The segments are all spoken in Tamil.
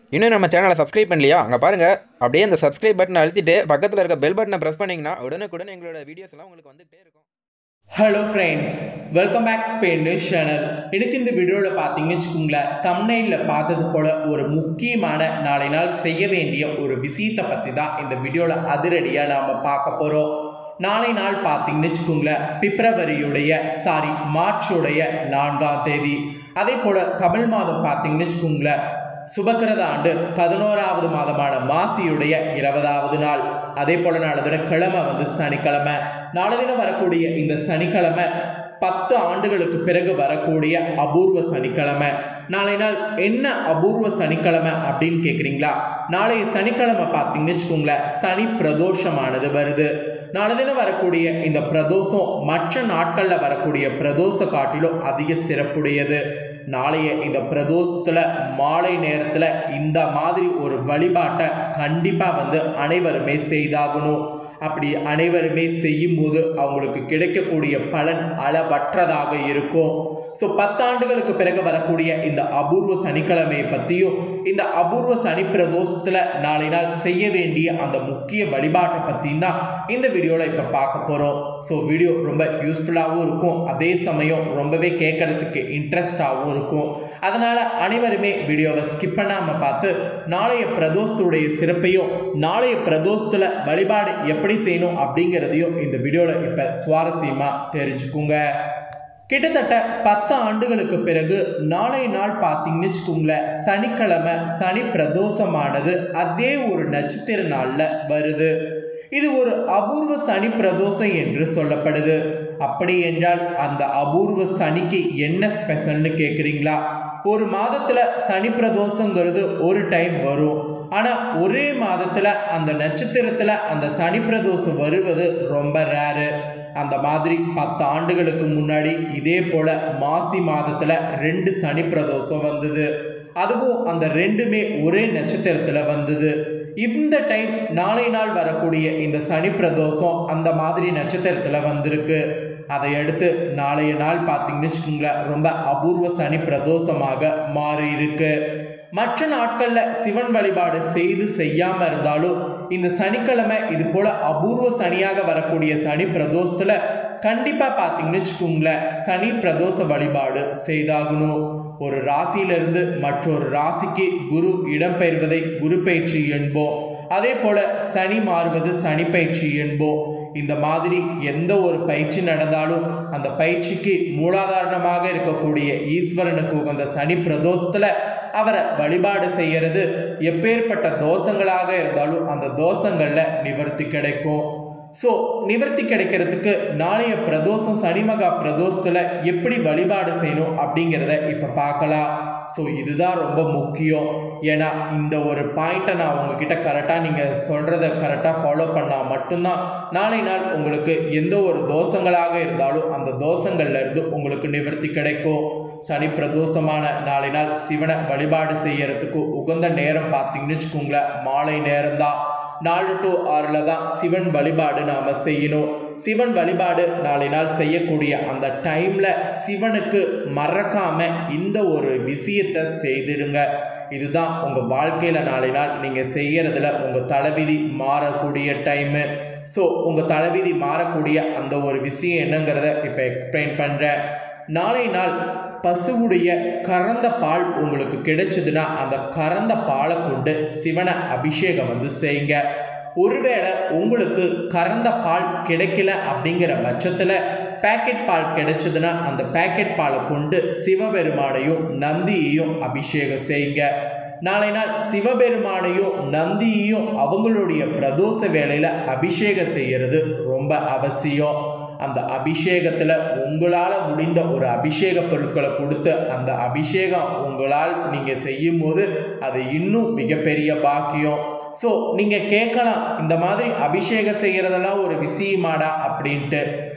இன்னும் நம்ம சேனலை சப்ஸ்கிரைப் பண்ணலையா அங்கே பாருங்கள் அப்படியே அந்த சப்ஸ்கிரைப் பட்டனை அழுத்திட்டு பக்கத்தில் இருக்க பெல் பட்டனை ப்ரெஸ் பண்ணிங்கன்னா உடனுக்குடன் எங்களோட வீடியோஸ் எல்லாம் உங்களுக்கு வந்துகிட்டே இருக்கும் hello friends welcome back Spain news channel எனக்கு இந்த வீடியோவில் பார்த்தீங்கன்னு வச்சுக்கோங்களேன் தம்னையில் பார்த்தது போல் ஒரு முக்கியமான நாளை நாள் செய்ய வேண்டிய ஒரு விஷயத்தை பற்றி தான் இந்த வீடியோவில் அதிரடியாக நாம் பார்க்க போகிறோம் நாளை நாள் பார்த்தீங்கன்னு வச்சுக்கோங்களேன் பிப்ரவரியுடைய சாரி மார்ச்சுடைய நான்காம் தேதி அதே போல் தமிழ் மாதம் பார்த்தீங்கன்னு வச்சுக்கோங்களேன் சுபக்கிரத ஆண்டு பதினோராவது மாதமான மாசியுடைய இருபதாவது நாள் அதே போல நாளை தினம் கிழமை வந்து சனிக்கிழமை நாளை தினம் வரக்கூடிய இந்த சனிக்கிழமை பத்து ஆண்டுகளுக்கு பிறகு வரக்கூடிய அபூர்வ சனிக்கிழமை நாளை நாள் என்ன அபூர்வ சனிக்கிழமை அப்படின்னு கேட்குறீங்களா நாளைய சனிக்கிழமை பார்த்தீங்கன்னு வச்சுக்கோங்களேன் சனி பிரதோஷமானது வருது நாளை தினம் வரக்கூடிய இந்த பிரதோஷம் மற்ற நாட்களில் வரக்கூடிய பிரதோஷ காட்டிலும் அதிக சிறப்புடையது நாளைய இந்த பிரதோஷத்தில் மாலை நேரத்தில் இந்த மாதிரி ஒரு வழிபாட்டை கண்டிப்பாக வந்து அனைவருமே செய்தாகணும் அப்படி அனைவருமே செய்யும் போது அவங்களுக்கு கிடைக்கக்கூடிய பலன் அளவற்றதாக இருக்கும் ஸோ பத்தாண்டுகளுக்கு பிறகு வரக்கூடிய இந்த அபூர்வ சனிக்கிழமையை பற்றியும் இந்த அபூர்வ சனி பிரதோஷத்தில் நாளை நாள் செய்ய வேண்டிய அந்த முக்கிய வழிபாட்டை பற்றியும் தான் இந்த வீடியோவில் இப்போ பார்க்க போகிறோம் ஸோ வீடியோ ரொம்ப யூஸ்ஃபுல்லாகவும் இருக்கும் அதே சமயம் ரொம்பவே கேட்கறதுக்கு இன்ட்ரெஸ்டாகவும் இருக்கும் அதனால் அனைவருமே வீடியோவை ஸ்கிப் பண்ணாமல் பார்த்து நாளைய பிரதோஷத்துடைய சிறப்பையும் நாளைய பிரதோஷத்தில் வழிபாடு எப்படி செய்யணும் அப்படிங்கிறதையும் இந்த வீடியோவில் இப்போ சுவாரஸ்யமாக தெரிஞ்சுக்குங்க கிட்டத்தட்ட பத்து ஆண்டுகளுக்கு பிறகு நாளை நாள் பார்த்தீங்கன்னு வச்சுக்கோங்களேன் சனிக்கிழமை சனி பிரதோஷமானது அதே ஒரு நட்சத்திர நாளில் வருது இது ஒரு அபூர்வ சனி பிரதோஷம் என்று சொல்லப்படுது அப்படி என்றால் அந்த அபூர்வ சனிக்கு என்ன ஸ்பெஷல்னு கேட்குறீங்களா ஒரு மாதத்தில் சனி பிரதோஷங்கிறது ஒரு டைம் வரும் ஆனால் ஒரே மாதத்தில் அந்த நட்சத்திரத்தில் அந்த சனி பிரதோஷம் வருவது ரொம்ப ரேரு அந்த மாதிரி பத்து ஆண்டுகளுக்கு முன்னாடி இதே போல் மாசி மாதத்தில் ரெண்டு சனி பிரதோஷம் வந்தது அதுவும் அந்த ரெண்டுமே ஒரே நட்சத்திரத்தில் வந்தது இந்த டைம் நாளை நாள் வரக்கூடிய இந்த சனி பிரதோஷம் அந்த மாதிரி நட்சத்திரத்தில் வந்திருக்கு அதை அடுத்து நாளைய நாள் பார்த்தீங்கன்னு வச்சுக்கோங்களேன் ரொம்ப அபூர்வ சனி பிரதோஷமாக மாறி இருக்கு மற்ற நாட்களில் சிவன் வழிபாடு செய்து செய்யாமல் இருந்தாலும் இந்த சனிக்கிழமை இது போல அபூர்வ சனியாக வரக்கூடிய சனி பிரதோஷத்தில் கண்டிப்பாக பார்த்தீங்கன்னு வச்சுக்கோங்களேன் சனி பிரதோஷ வழிபாடு செய்தாகணும் ஒரு ராசியிலிருந்து மற்றொரு ராசிக்கு குரு இடம்பெயர்வதை குரு பயிற்சி என்போம் அதே போல சனி மாறுவது சனி பயிற்சி என்போம் இந்த மாதிரி எந்த ஒரு பயிற்சி நடந்தாலும் அந்த பயிற்சிக்கு மூலாதாரணமாக இருக்கக்கூடிய ஈஸ்வரனுக்கு உகந்த சனி பிரதோஷத்தில் அவரை வழிபாடு செய்கிறது எப்பேற்பட்ட தோஷங்களாக இருந்தாலும் அந்த தோஷங்களில் நிவர்த்தி கிடைக்கும் ஸோ நிவர்த்தி கிடைக்கிறதுக்கு நாளைய பிரதோஷம் சனிமகா பிரதோஷத்தில் எப்படி வழிபாடு செய்யணும் அப்படிங்கிறத இப்போ பார்க்கலாம் ஸோ இதுதான் ரொம்ப முக்கியம் ஏன்னா இந்த ஒரு பாயிண்ட்டை நான் உங்ககிட்ட கரெக்டாக நீங்கள் சொல்கிறத கரெக்டாக ஃபாலோ பண்ணால் மட்டும்தான் நாளை நாள் உங்களுக்கு எந்த ஒரு தோஷங்களாக இருந்தாலும் அந்த தோஷங்கள்லேருந்து உங்களுக்கு நிவர்த்தி கிடைக்கும் சனி பிரதோஷமான நாளை நாள் சிவனை வழிபாடு செய்யறதுக்கு உகந்த நேரம் பார்த்தீங்கன்னு வச்சுக்கோங்களேன் மாலை நேரம்தான் நாலு டு ஆறில் தான் சிவன் வழிபாடு நாம் செய்யணும் சிவன் வழிபாடு நாளை நாள் செய்யக்கூடிய அந்த டைமில் சிவனுக்கு மறக்காமல் இந்த ஒரு விஷயத்தை செய்திடுங்க இதுதான் உங்கள் வாழ்க்கையில் நாளை நாள் நீங்கள் செய்கிறதுல உங்கள் தலைவிதி மாறக்கூடிய டைமு ஸோ உங்கள் தலைவிதி மாறக்கூடிய அந்த ஒரு விஷயம் என்னங்கிறத இப்போ எக்ஸ்பிளைன் பண்ணுறேன் நாளை நாள் பசுவுடைய கறந்த பால் உங்களுக்கு கிடைச்சதுன்னா அந்த கறந்த பாலை கொண்டு சிவனை அபிஷேகம் வந்து செய்யுங்க ஒருவேளை உங்களுக்கு கறந்த பால் கிடைக்கல அப்படிங்கிற பட்சத்தில் பேக்கெட் பால் கிடைச்சதுன்னா அந்த பேக்கெட் பாலை கொண்டு சிவபெருமானையும் நந்தியையும் அபிஷேகம் செய்யுங்க நாளை நாள் சிவபெருமானையும் நந்தியையும் அவங்களுடைய பிரதோஷ வேலையில் அபிஷேகம் செய்கிறது ரொம்ப அவசியம் அந்த அபிஷேகத்தில் உங்களால் முடிந்த ஒரு அபிஷேக பொருட்களை கொடுத்து அந்த அபிஷேகம் உங்களால் நீங்கள் செய்யும் போது அது இன்னும் மிகப்பெரிய பாக்கியம் ஸோ நீங்கள் கேட்கலாம் இந்த மாதிரி அபிஷேகம் செய்கிறதெல்லாம் ஒரு விஷயமாடா அப்படின்ட்டு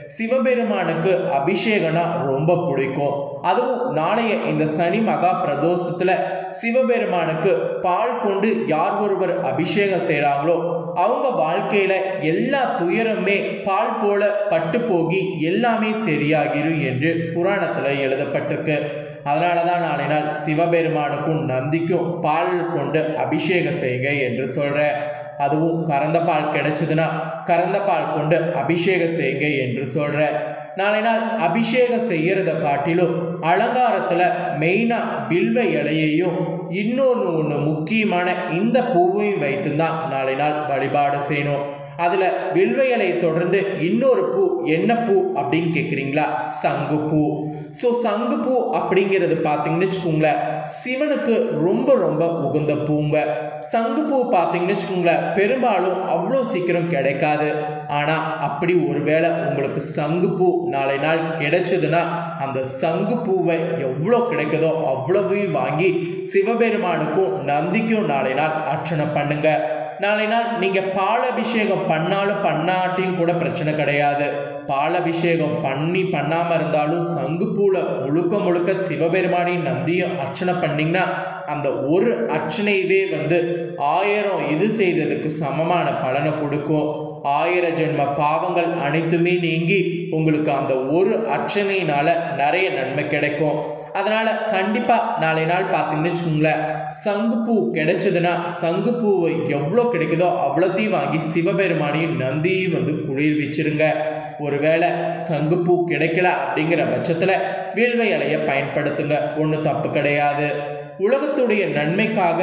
சிவபெருமானுக்கு அபிஷேகம்னா ரொம்ப பிடிக்கும் அதுவும் நாளைய இந்த சனி மகா பிரதோஷத்தில் சிவபெருமானுக்கு பால் கொண்டு யார் ஒருவர் அபிஷேகம் செய்கிறாங்களோ அவங்க வாழ்க்கையில் எல்லா துயரமே பால் போல பட்டு போகி எல்லாமே சரியாகிரும் என்று புராணத்தில் எழுதப்பட்டிருக்கு அதனால தான் நாளை நாள் சிவபெருமானுக்கும் நந்திக்கும் பால் கொண்டு அபிஷேகம் செய்க என்று சொல்கிறேன் அதுவும் கறந்த பால் கிடைச்சதுன்னா கறந்த பால் கொண்டு அபிஷேகம் செய்யுங்க என்று சொல்கிறேன் நாளை நாள் அபிஷேகம் செய்யறத காட்டிலும் அலங்காரத்தில் மெயினாக வில்வ இலையையும் இன்னொன்று ஒன்று முக்கியமான இந்த பூவையும் வைத்து தான் நாளை நாள் வழிபாடு செய்யணும் அதில் வில்வ இலையை தொடர்ந்து இன்னொரு பூ என்ன பூ அப்படின்னு கேட்குறீங்களா சங்கு பூ ஸோ சங்கு பூ அப்படிங்கிறது பார்த்தீங்கன்னு வச்சுக்கோங்களேன் சிவனுக்கு ரொம்ப ரொம்ப உகந்த பூங்க சங்கு பூ பார்த்தீங்கன்னு வச்சுக்கோங்களேன் பெரும்பாலும் அவ்வளோ சீக்கிரம் கிடைக்காது ஆனால் அப்படி ஒருவேளை உங்களுக்கு சங்கு பூ நாளை நாள் கிடைச்சதுன்னா அந்த சங்கு பூவை எவ்வளோ கிடைக்குதோ அவ்வளவையும் வாங்கி சிவபெருமானுக்கும் நந்திக்கும் நாளை நாள் அர்ச்சனை பண்ணுங்க நாளை நாள் நீங்கள் பால் அபிஷேகம் பண்ணாலும் பண்ணாட்டியும் கூட பிரச்சனை கிடையாது பால் அபிஷேகம் பண்ணி பண்ணாமல் இருந்தாலும் சங்குப்பூல முழுக்க முழுக்க சிவபெருமானின் நந்தியும் அர்ச்சனை பண்ணிங்கன்னா அந்த ஒரு அர்ச்சனையவே வந்து ஆயிரம் இது செய்ததுக்கு சமமான பலனை கொடுக்கும் ஆயிர ஜென்ம பாவங்கள் அனைத்துமே நீங்கி உங்களுக்கு அந்த ஒரு அர்ச்சனையினால நிறைய நன்மை கிடைக்கும் அதனால் கண்டிப்பாக நாளை நாள் பார்த்தீங்கன்னு வச்சுக்கோங்களேன் சங்குப்பூ கிடைச்சதுன்னா சங்குப்பூவை எவ்வளோ கிடைக்குதோ அவ்வளோத்தையும் வாங்கி சிவபெருமானையும் நந்தியும் வந்து குளிர் வச்சிருங்க ஒருவேளை சங்குப்பூ கிடைக்கல அப்படிங்கிற பட்சத்தில் வீழ்வை இலையை பயன்படுத்துங்க ஒன்றும் தப்பு கிடையாது உலகத்துடைய நன்மைக்காக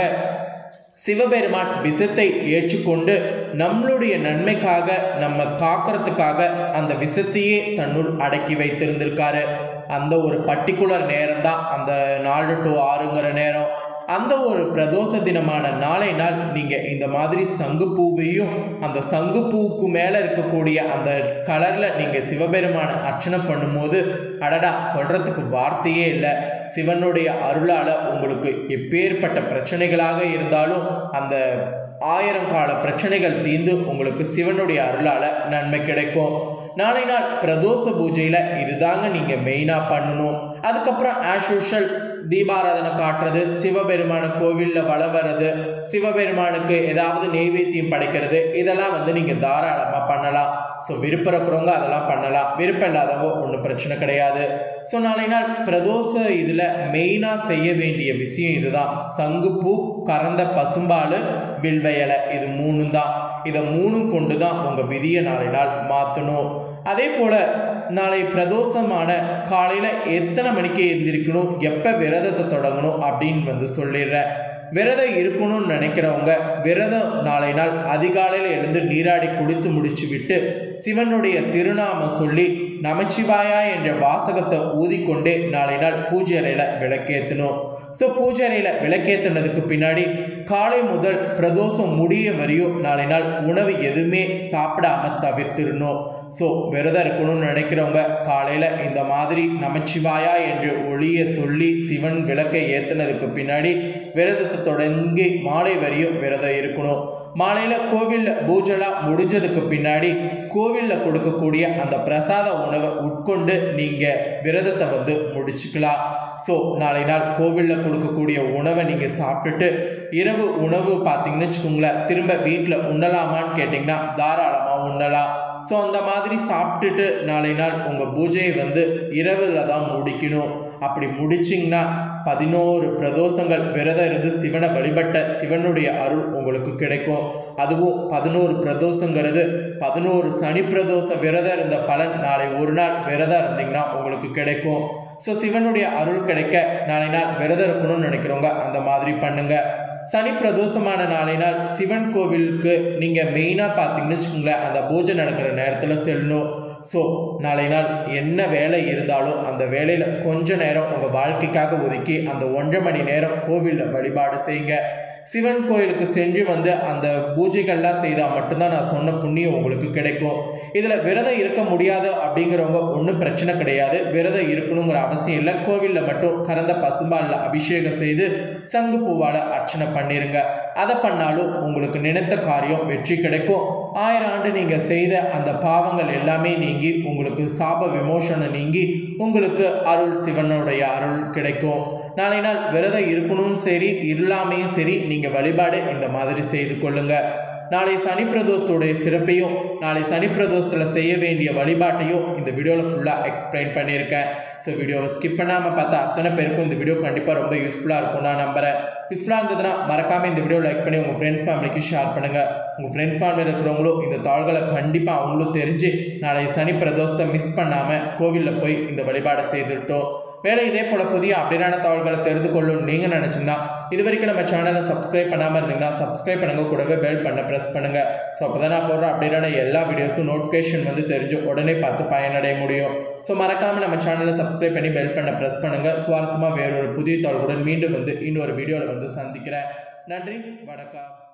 சிவபெருமான் விஷத்தை ஏற்றுக்கொண்டு நம்மளுடைய நன்மைக்காக நம்ம காக்கிறதுக்காக அந்த விஷத்தையே தன்னுள் அடக்கி வைத்திருந்திருக்காரு அந்த ஒரு பர்டிகுலர் நேரம் தான் அந்த நாலு டு ஆறுங்கிற நேரம் அந்த ஒரு பிரதோஷ தினமான நாளை நாள் நீங்கள் இந்த மாதிரி சங்குப்பூவையும் அந்த சங்குப்பூவுக்கு மேலே இருக்கக்கூடிய அந்த கலரில் நீங்கள் சிவபெருமானை அர்ச்சனை பண்ணும்போது அடடா சொல்கிறதுக்கு வார்த்தையே இல்லை சிவனுடைய அருளால் உங்களுக்கு எப்பேற்பட்ட பிரச்சனைகளாக இருந்தாலும் அந்த ஆயிரம் கால பிரச்சனைகள் தீர்ந்து உங்களுக்கு சிவனுடைய அருளால் நன்மை கிடைக்கும் நாளை நாள் பிரதோஷ பூஜையில் இதுதாங்க நீங்கள் மெயினாக பண்ணணும் அதுக்கப்புறம் ஆஸ் யூஷுவல் தீபாராதனை காட்டுறது சிவபெருமான கோவிலில் வளம் வர்றது சிவபெருமானுக்கு ஏதாவது நெய்வேத்தியம் படைக்கிறது இதெல்லாம் வந்து நீங்கள் தாராளமாக பண்ணலாம் ஸோ விருப்பம் இருக்கிறவங்க அதெல்லாம் பண்ணலாம் விருப்பம் இல்லாதவங்க ஒன்றும் பிரச்சனை கிடையாது ஸோ நாளை நாள் பிரதோஷ இதில் மெயினாக செய்ய வேண்டிய விஷயம் இதுதான் சங்குப்பூ கறந்த பசும்பால் வில்வ இலை இது மூணும் தான் இதை மூணும் கொண்டு தான் உங்கள் விதியை நாளை நாள் மாற்றணும் அதே போல் நாளை பிரதோஷமான காலையில் எத்தனை மணிக்கு எழுந்திரிக்கணும் எப்போ விரதத்தை தொடங்கணும் அப்படின்னு வந்து சொல்லிடுறேன் விரதம் இருக்கணும்னு நினைக்கிறவங்க விரதம் நாளை நாள் அதிகாலையில் எழுந்து நீராடி குளித்து முடிச்சு விட்டு சிவனுடைய திருநாமம் சொல்லி நமச்சிவாயா என்ற வாசகத்தை ஊதிக்கொண்டே நாளை நாள் பூஜை அறையில் விளக்கேற்றணும் ஸோ பூஜை அறையில் விளக்கேற்றினதுக்கு பின்னாடி காலை முதல் பிரதோஷம் முடிய வரையும் நாளை நாள் உணவு எதுவுமே சாப்பிடாம தவிர்த்திடணும் ஸோ விரதம் இருக்கணும்னு நினைக்கிறவங்க காலையில் இந்த மாதிரி நமச்சிவாயா என்று ஒளியை சொல்லி சிவன் விளக்கை ஏற்றினதுக்கு பின்னாடி விரதத்தை தொடங்கி மாலை வரையும் விரதம் இருக்கணும் மாலையில் கோவிலில் பூஜைலாம் முடிஞ்சதுக்கு பின்னாடி கோவிலில் கொடுக்கக்கூடிய அந்த பிரசாத உணவை உட்கொண்டு நீங்கள் விரதத்தை வந்து முடிச்சுக்கலாம் ஸோ நாளை நாள் கோவிலில் கொடுக்கக்கூடிய உணவை நீங்கள் சாப்பிட்டுட்டு இரவு உணவு பார்த்தீங்கன்னு வச்சுக்கோங்களேன் திரும்ப வீட்டில் உண்ணலாமான்னு கேட்டிங்கன்னா தாராளமாக உண்ணலாம் ஸோ அந்த மாதிரி சாப்பிட்டுட்டு நாளை நாள் உங்கள் பூஜையை வந்து இரவில் தான் முடிக்கணும் அப்படி முடிச்சிங்கன்னா பதினோரு பிரதோஷங்கள் விரதம் இருந்து சிவனை வழிபட்ட சிவனுடைய அருள் உங்களுக்கு கிடைக்கும் அதுவும் பதினோரு பிரதோஷங்கிறது பதினோரு சனி பிரதோஷ விரதம் இருந்த பலன் நாளை ஒரு நாள் விரதம் இருந்தீங்கன்னா உங்களுக்கு கிடைக்கும் ஸோ சிவனுடைய அருள் கிடைக்க நாளை நாள் விரதம் இருக்கணும்னு நினைக்கிறவங்க அந்த மாதிரி பண்ணுங்க சனி பிரதோஷமான நாளை நாள் சிவன் கோவிலுக்கு நீங்கள் மெயினாக பார்த்தீங்கன்னு வச்சுக்கோங்களேன் அந்த பூஜை நடக்கிற நேரத்தில் செல்லணும் ஸோ நாளை நாள் என்ன வேலை இருந்தாலும் அந்த வேலையில் கொஞ்ச நேரம் உங்கள் வாழ்க்கைக்காக ஒதுக்கி அந்த ஒன்றரை மணி நேரம் கோவிலில் வழிபாடு செய்யுங்க சிவன் கோயிலுக்கு சென்று வந்து அந்த பூஜைகள்லாம் செய்தால் மட்டும்தான் நான் சொன்ன புண்ணியம் உங்களுக்கு கிடைக்கும் இதில் விரதம் இருக்க முடியாது அப்படிங்கிறவங்க ஒன்றும் பிரச்சனை கிடையாது விரதம் இருக்கணுங்கிற அவசியம் இல்லை கோவிலில் மட்டும் கறந்த பசும்பாலில் அபிஷேகம் செய்து சங்கு பூவால் அர்ச்சனை பண்ணிருங்க அதை பண்ணாலும் உங்களுக்கு நினைத்த காரியம் வெற்றி கிடைக்கும் ஆயிரம் ஆண்டு நீங்கள் செய்த அந்த பாவங்கள் எல்லாமே நீங்கி உங்களுக்கு சாப விமோசனம் நீங்கி உங்களுக்கு அருள் சிவனுடைய அருள் கிடைக்கும் நாளை நாள் விரதம் இருக்கணும் சரி இல்லாமையும் சரி நீங்கள் வழிபாடு இந்த மாதிரி செய்து கொள்ளுங்க நாளை சனி பிரதோஷத்துடைய சிறப்பையும் நாளை சனி பிரதோஷத்தில் செய்ய வேண்டிய வழிபாட்டையும் இந்த வீடியோவில் ஃபுல்லாக எக்ஸ்பிளைன் பண்ணியிருக்கேன் ஸோ வீடியோவை ஸ்கிப் பண்ணாமல் பார்த்தா அத்தனை பேருக்கும் இந்த வீடியோ கண்டிப்பாக ரொம்ப யூஸ்ஃபுல்லாக இருக்கும் நான் நம்புகிறேன் யூஸ்ஃபுல்லாக இருந்ததுன்னா மறக்காமல் இந்த வீடியோ லைக் பண்ணி உங்கள் ஃப்ரெண்ட்ஸ் ஃபேமிலிக்கு ஷேர் பண்ணுங்கள் உங்கள் ஃப்ரெண்ட்ஸ் ஃபேமிலியில் இருக்கிறவங்களும் இந்த தாள்களை கண்டிப்பாக அவங்களும் தெரிஞ்சு நாளை சனி பிரதோஷத்தை மிஸ் பண்ணாமல் கோவிலில் போய் இந்த வழிபாடை செய்துட்டோம் மேலே இதே போல் புதிய அப்டேட்டான தகவல்களை தெரிந்து கொள்ளணும் நீங்கள் நினச்சிங்கன்னா இது வரைக்கும் நம்ம சேனலை சப்ஸ்கிரைப் பண்ணாமல் இருந்தீங்கன்னா சப்ஸ்கிரைப் பண்ணுங்க கூடவே பெல் பண்ண ப்ரெஸ் பண்ணுங்கள் ஸோ அப்போ தான் நான் போடுற அப்டேட்டான எல்லா வீடியோஸும் நோட்டிஃபிகேஷன் வந்து தெரிஞ்சு உடனே பார்த்து பயனடைய முடியும் ஸோ மறக்காமல் நம்ம சேனலை சப்ஸ்கிரைப் பண்ணி பெல் பண்ண ப்ரெஸ் பண்ணுங்கள் சுவாரஸ்யமாக வேறொரு புதிய தகவலுடன் மீண்டும் வந்து இன்னொரு வீடியோவில் வந்து சந்திக்கிறேன் நன்றி வணக்கம்